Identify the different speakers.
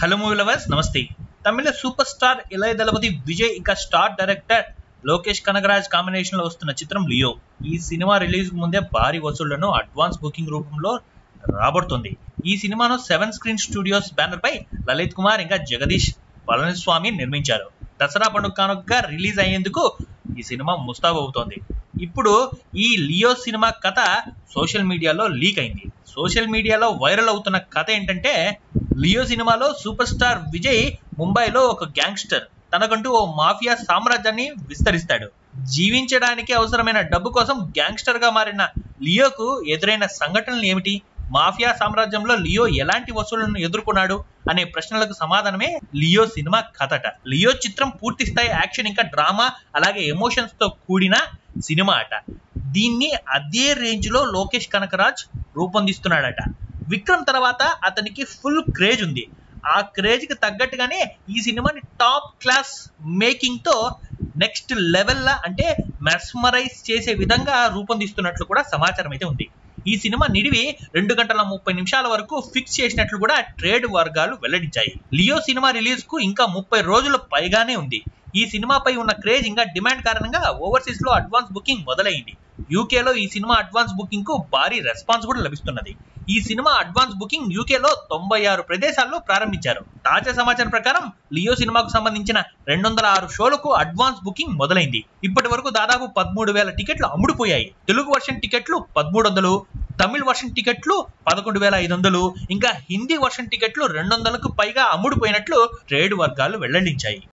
Speaker 1: hello movie lovers నమస్తే Tamil super star Ilaya Thalapathy Vijay ఇంకా star director Lokesh Kanagaraj combination లో వస్తున్న చిత్రం లియో ఈ సినిమా రిలీజ్ ముందే భారీ వసూళ్లను అడ్వాన్స్ బుకింగ్ రూపంలో రాబడుతుంది ఈ సినిమాను సెవెన్ స్క్రీన్ స్టూడియోస్ బ్యానర్ పై లలిత్ కుమార్ ఇంకా జగదీష్ పళనిస్వామి నిర్మించారు దసరా పండుగ కానుకగా రిలీజ్ అయ్యేందుకు ఈ సినిమా ముస్తాబు అవుతోంది ఇప్పుడు ఈ లియో సినిమా కథ సోషల్ మీడియాలో లీక్ అయింది సోషల్ మీడియాలో వైరల్ అవుతున్న కథ ఏంటంటే లియో సినిమాలో సూపర్ స్టార్ విజయ్ ముంబైలో ఒక గ్యాంగ్స్టర్ తనకంటూ ఓ మాఫియా సామ్రాజ్యాన్ని విస్తరిస్తాడు జీవించడానికి అవసరమైన డబ్బు కోసం గ్యాంగ్స్టర్ గా మారిన లియోకు ఎదురైన సంఘటనలు ఏమిటి మాఫియా సామ్రాజ్యంలో లియో ఎలాంటి వసూళ్లను ఎదుర్కొన్నాడు అనే ప్రశ్నలకు సమాధానమే లియో సినిమా కథట లియో చిత్రం పూర్తి స్థాయి యాక్షన్ ఇంకా డ్రామా అలాగే ఎమోషన్స్ తో కూడిన సినిమా అట దీన్ని అదే రేంజ్ లో లోకేష్ కనకరాజ్ రూపొందిస్తున్నాడట విక్రమ్ తర్వాత అతనికి ఫుల్ క్రేజ్ ఉంది ఆ క్రేజ్ కి తగ్గట్టుగానే ఈ సినిమాని టాప్ క్లాస్ మేకింగ్ తో నెక్స్ట్ లెవెల్ లా అంటే మెస్మరైజ్ చేసే విధంగా రూపొందిస్తున్నట్లు కూడా సమాచారం అయితే ఉంది ఈ సినిమా నిడివి రెండు గంటల ముప్పై నిమిషాల వరకు ఫిక్స్ చేసినట్లు కూడా ట్రేడ్ వర్గాలు వెల్లడించాయి లియో సినిమా రిలీజ్ కు ఇంకా ముప్పై రోజుల పైగానే ఉంది ఈ సినిమాపై ఉన్న క్రేజ్ ఇంకా డిమాండ్ కారణంగా ఓవర్సీస్ లో అడ్వాన్స్ బుకింగ్ మొదలైంది యూకేలో ఈ సినిమా అడ్వాన్స్ బుకింగ్ కు భారీ రెస్పాన్స్ కూడా లభిస్తున్నది ఈ సినిమా అడ్వాన్స్ బుకింగ్ యూకేలో తొంభై ఆరు ప్రదేశాల్లో ప్రారంభించారు తాజా సమాచారం ప్రకారం లియో సినిమాకు సంబంధించిన రెండు వందల ఆరు షోలకు అడ్వాన్స్ బుకింగ్ మొదలైంది ఇప్పటి వరకు దాదాపు పదమూడు వేల టికెట్లు అమ్ముడుపోయాయి తెలుగు వర్షన్ టికెట్లు పదమూడు వందలు తమిళ్ వర్షన్ టికెట్లు పదకొండు వేల ఐదు వందలు ఇంకా హిందీ వర్షన్ టికెట్లు రెండు వందలకు పైగా అమ్ముడుపోయినట్లు ట్రేడ్ వర్గాలు వెల్లడించాయి